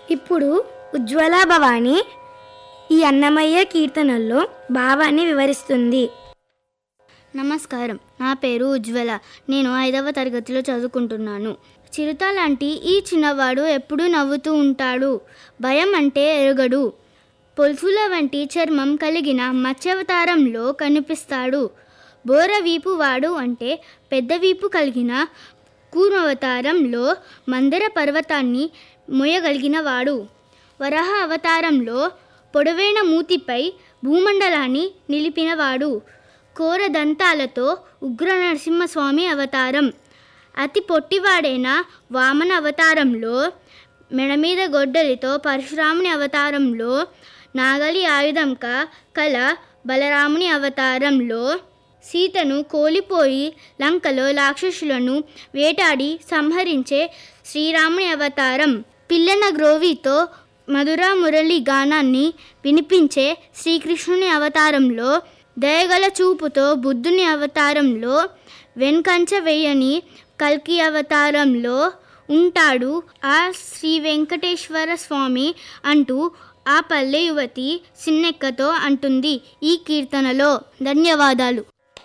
ఇప్పుడు ఉజ్వల భవాని ఈ అన్నమయ్య కీర్తనల్లో భావాన్ని వివరిస్తుంది నమస్కారం నా పేరు ఉజ్వల నేను ఐదవ తరగతిలో చదువుకుంటున్నాను చిరుత లాంటి ఈ చిన్నవాడు ఎప్పుడూ నవ్వుతూ ఉంటాడు భయం అంటే ఎరుగడు పొలుసుల వంటి చర్మం కలిగిన మత్స్యావతారంలో కనిపిస్తాడు బోర వీపు వాడు అంటే పెద్ద వీపు కలిగిన కూర్మవతారంలో మందర పర్వతాన్ని మోయగలిగిన వాడు వరాహ అవతారంలో పొడవైన మూతిపై భూమండలాన్ని నిలిపినవాడు కోర దంతాలతో ఉగ్ర నరసింహస్వామి అవతారం అతి పొట్టివాడైన వామన అవతారంలో మెడ మీద గొడ్డలితో పరశురాముని అవతారంలో నాగలి ఆయుధంక కల బలరాముని అవతారంలో సీతను కోలిపోయి లంకలో రాక్షసులను వేటాడి సంహరించే శ్రీరాముని అవతారం పిల్లన గ్రోవితో మధుర మురళి గానాన్ని వినిపించే శ్రీకృష్ణుని అవతారంలో దయగల చూపుతో బుద్ధుని అవతారంలో వెన్కంచ వేయని కల్కి అవతారంలో ఉంటాడు ఆ శ్రీ వెంకటేశ్వర స్వామి అంటూ ఆ పల్లె యువతి సిన్నెక్కతో అంటుంది ఈ కీర్తనలో ధన్యవాదాలు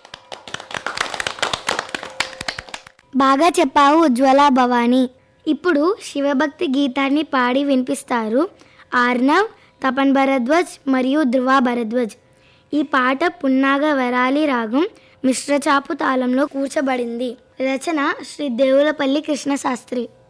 బాగా చెప్పావు ఉజ్వల భవాని ఇప్పుడు శివభక్తి గీతాన్ని పాడి వినిపిస్తారు ఆర్నవ్ తపన్ భరద్వాజ్ మరియు ధృవ భరద్వాజ్ ఈ పాట పున్నాగ వరాలి రాగం మిశ్రచాపు తాళంలో కూర్చబడింది రచన శ్రీ దేవులపల్లి కృష్ణశాస్త్రి